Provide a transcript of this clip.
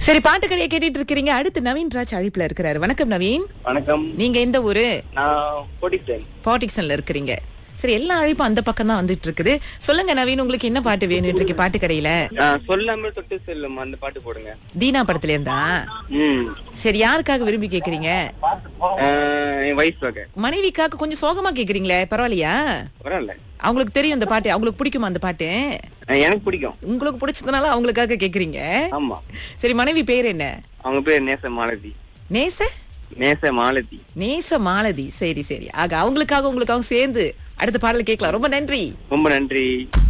சரி பாட்டு கடையை கேட்டுட்டு இருக்கிறீங்க அடுத்து நவீன் ராஜ் அழைப்புல இருக்கிறாரு வணக்கம் நவீன் வணக்கம் நீங்க எந்த ஊரு நான் போட்டிட்டேன் பாட்டிக்சன்ல இருக்கிறீங்க சரி எல்லா அழைப்பும் அந்த பக்கம் தான் வந்துட்டு இருக்குது சொல்லுங்க நவீன் உங்களுக்கு என்ன பாட்டு வேணும் இன்றைக்கு பாட்டு கடையில சொல்லாம தொட்டு செல்லும் அந்த பாட்டு போடுங்க தீனா படத்துல இருந்தா ம் சரி யாருக்காக விரும்பி கேக்குறீங்க ஆஹ் என் வயசுக்காக மனைவிக்காக கொஞ்சம் சோகமா கேக்குறீங்களே பரவாயில்லையா பரவாயில்ல அவங்களுக்கு தெரியும் இந்த பாட்டு அவங்களுக்கு பிடிக்குமா அந்த பாட்டு ஆஹ் எனக்கு பிடிக்கும் உங்களுக்கு பிடிச்சதுனால அவங்களுக்காக கேக்குறீங்க ஆமா சரி மனைவி பேர் என்ன அவங்க பேர் நேச மாலதி நேச நேச மாலதி நேச மாலதி சரி சரி ஆக அவங்களுக்காக உங்களுக்காக சேர்ந்து அடுத்த பாடல் கேட்கலாம் ரொம்ப நன்றி ரொம்ப நன்றி